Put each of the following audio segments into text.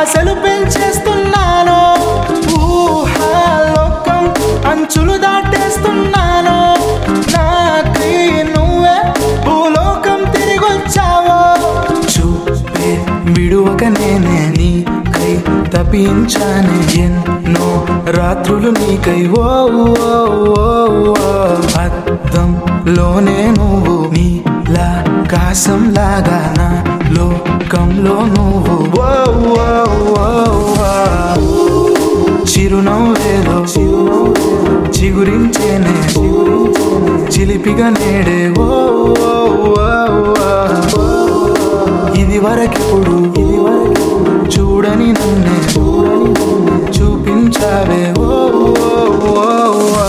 ఆశలు పెంచేస్తున్నాను ఊహాలోకం అంచులు దాటేస్తున్నాను నాకై నువ్వే భూలోకం తిరిగొచ్చావో చూపే విడువక నేనే నీకై తప్పించానే ఎన్నో రాత్రులు నీకై ఓ ఓ, ఓ, ఓ. అద్దంలోనే నువ్వు నీలా కాసం లాగా నా లోకంలో నువ్వు ఓ, ఓ, ఓ, ఓ. చిరునవ్వేదో చిగురించేనే చిలిపిగా నేడే ఓ ఓ, ఓ, ఓ. ఇది వరకిప్పుడు ఇది వరకు చూడని నన్నే చూపించావే ఓ ఓ, ఓ, ఓ.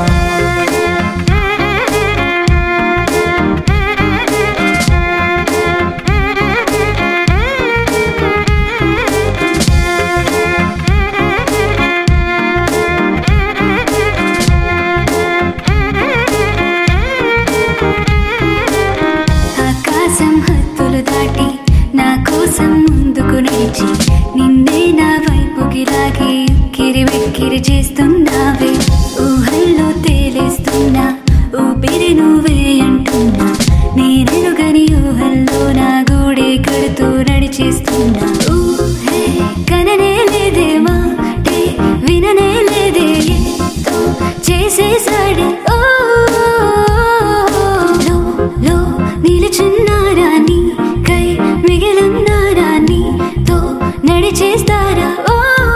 ఆకాశం హద్దులు దాటి నా కోసం ముందుకు నడిచి నిన్నే నా వైపుకి లాగి కిరి వెక్కిరి చేస్తున్నావే ఊహల్లో తేలేస్తున్నా ఊపిరి నువ్వే అంటున్నా నేనెరుగని ఊహల్లో నా గూడే కడుతూ నడిచేస్తున్నా ఊహే కననే లేదే మాటే విననే లేదే ఏదో చేసేసాడే ఓ లో లో నిలుచున్నారా నీ కై మిగిలిన్నారా నీతో నడిచేస్తారా ఓ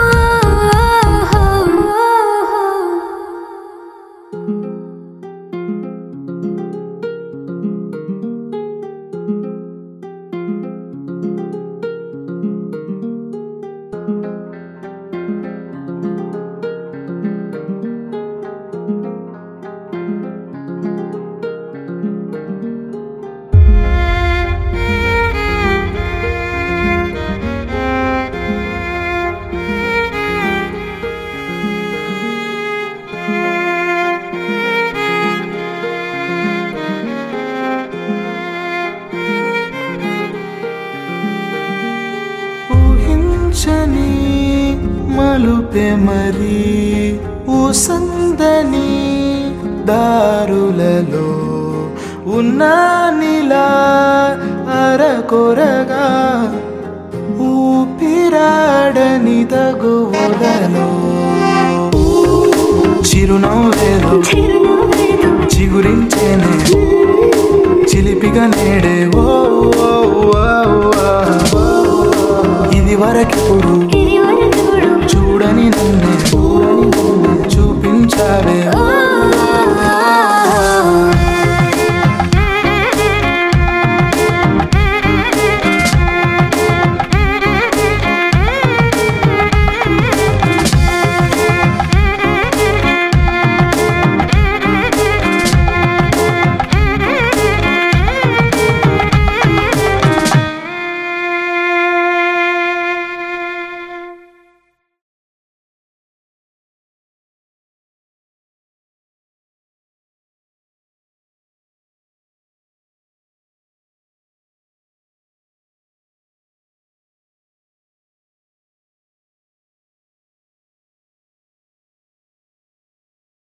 ఊహించని మలుపే మరి ఊసందని దారులలో ఉన్నానిలా అరకొరగా ఊపిరాడని తగువలలో చిరునవ్వేదో చిరునవ్వేదో చిగురించేనే చిలిపిగా నేడే ఓ ఓ, ఓ, ఓ. ఇది వరకిప్పుడు ఇది వరకు చూడని నన్నే చూపించావే ఓ